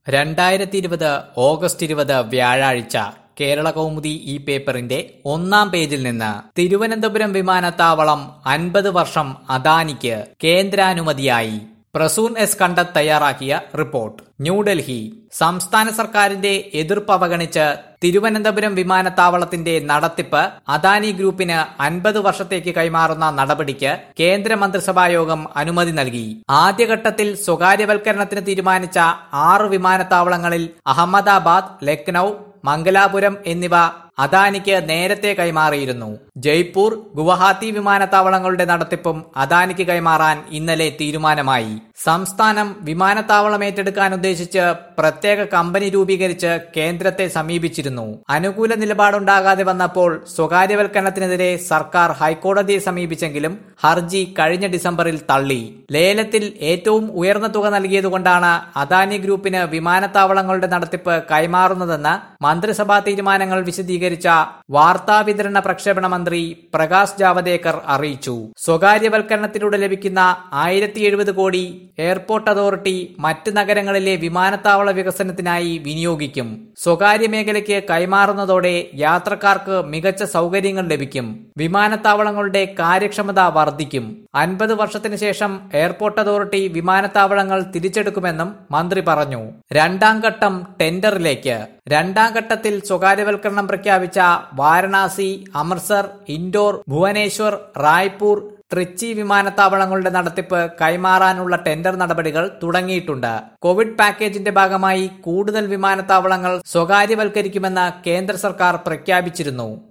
രണ്ടായിരത്തി ഇരുപത് ഓഗസ്റ്റ് ഇരുപത് വ്യാഴാഴ്ച കേരള കൗമുദി ഈ പേപ്പറിന്റെ ഒന്നാം പേജിൽ നിന്ന് തിരുവനന്തപുരം വിമാനത്താവളം അൻപത് വർഷം അദാനിക്ക് കേന്ദ്രാനുമതിയായി പ്രസൂൺ എസ് കണ്ടത് തയ്യാറാക്കിയ റിപ്പോർട്ട് ന്യൂഡൽഹി സംസ്ഥാന സർക്കാരിന്റെ എതിർപ്പ് അവഗണിച്ച് തിരുവനന്തപുരം വിമാനത്താവളത്തിന്റെ നടത്തിപ്പ് അദാനി ഗ്രൂപ്പിന് അൻപത് വർഷത്തേക്ക് കൈമാറുന്ന നടപടിക്ക് കേന്ദ്ര മന്ത്രിസഭായോഗം അനുമതി നൽകി ആദ്യഘട്ടത്തിൽ സ്വകാര്യവൽക്കരണത്തിന് തീരുമാനിച്ച ആറ് വിമാനത്താവളങ്ങളിൽ അഹമ്മദാബാദ് ലക്നൌ മംഗലാപുരം എന്നിവ അദാനിക്ക് നേരത്തെ കൈമാറിയിരുന്നു ജയ്പൂർ ഗുവഹാത്തി വിമാനത്താവളങ്ങളുടെ നടത്തിപ്പും അദാനിക്ക് കൈമാറാൻ ഇന്നലെ തീരുമാനമായി സംസ്ഥാനം വിമാനത്താവളം ഏറ്റെടുക്കാൻ ഉദ്ദേശിച്ച് പ്രത്യേക കമ്പനി രൂപീകരിച്ച് കേന്ദ്രത്തെ സമീപിച്ചിരുന്നു അനുകൂല നിലപാടുണ്ടാകാതെ വന്നപ്പോൾ സ്വകാര്യവൽക്കരണത്തിനെതിരെ സർക്കാർ ഹൈക്കോടതിയെ സമീപിച്ചെങ്കിലും ഹർജി കഴിഞ്ഞ ഡിസംബറിൽ തള്ളി ലേലത്തിൽ ഏറ്റവും ഉയർന്ന തുക നൽകിയതുകൊണ്ടാണ് അദാനി ഗ്രൂപ്പിന് വിമാനത്താവളങ്ങളുടെ നടത്തിപ്പ് കൈമാറുന്നതെന്ന് മന്ത്രിസഭാ തീരുമാനങ്ങൾ വിശദീകരിച്ച വാർത്താവിതരണ പ്രക്ഷേപണ മന്ത്രി പ്രകാശ് ജാവദേക്കർ അറിയിച്ചു സ്വകാര്യവൽക്കരണത്തിലൂടെ ലഭിക്കുന്ന ആയിരത്തി എഴുപത് കോടി എയർപോർട്ട് അതോറിറ്റി മറ്റ് നഗരങ്ങളിലെ വിമാനത്താവള വികസനത്തിനായി വിനിയോഗിക്കും സ്വകാര്യ മേഖലയ്ക്ക് കൈമാറുന്നതോടെ യാത്രക്കാർക്ക് മികച്ച സൗകര്യങ്ങൾ ലഭിക്കും വിമാനത്താവളങ്ങളുടെ കാര്യക്ഷമത വർദ്ധിക്കും അൻപത് വർഷത്തിന് ശേഷം എയർപോർട്ട് അതോറിറ്റി വിമാനത്താവളങ്ങൾ തിരിച്ചെടുക്കുമെന്നും മന്ത്രി പറഞ്ഞു രണ്ടാം ഘട്ടം ടെൻഡറിലേക്ക് രണ്ടാം ഘട്ടത്തിൽ സ്വകാര്യവൽക്കരണം പ്രഖ്യാപിച്ച വാരണാസി അമൃത്സർ ഇൻഡോർ ഭുവനേശ്വർ റായ്പൂർ ട്രിച്ചി വിമാനത്താവളങ്ങളുടെ നടത്തിപ്പ് കൈമാറാനുള്ള ടെൻഡർ നടപടികൾ തുടങ്ങിയിട്ടുണ്ട് കോവിഡ് പാക്കേജിന്റെ ഭാഗമായി കൂടുതൽ വിമാനത്താവളങ്ങൾ സ്വകാര്യവൽക്കരിക്കുമെന്ന് കേന്ദ്ര സർക്കാർ പ്രഖ്യാപിച്ചിരുന്നു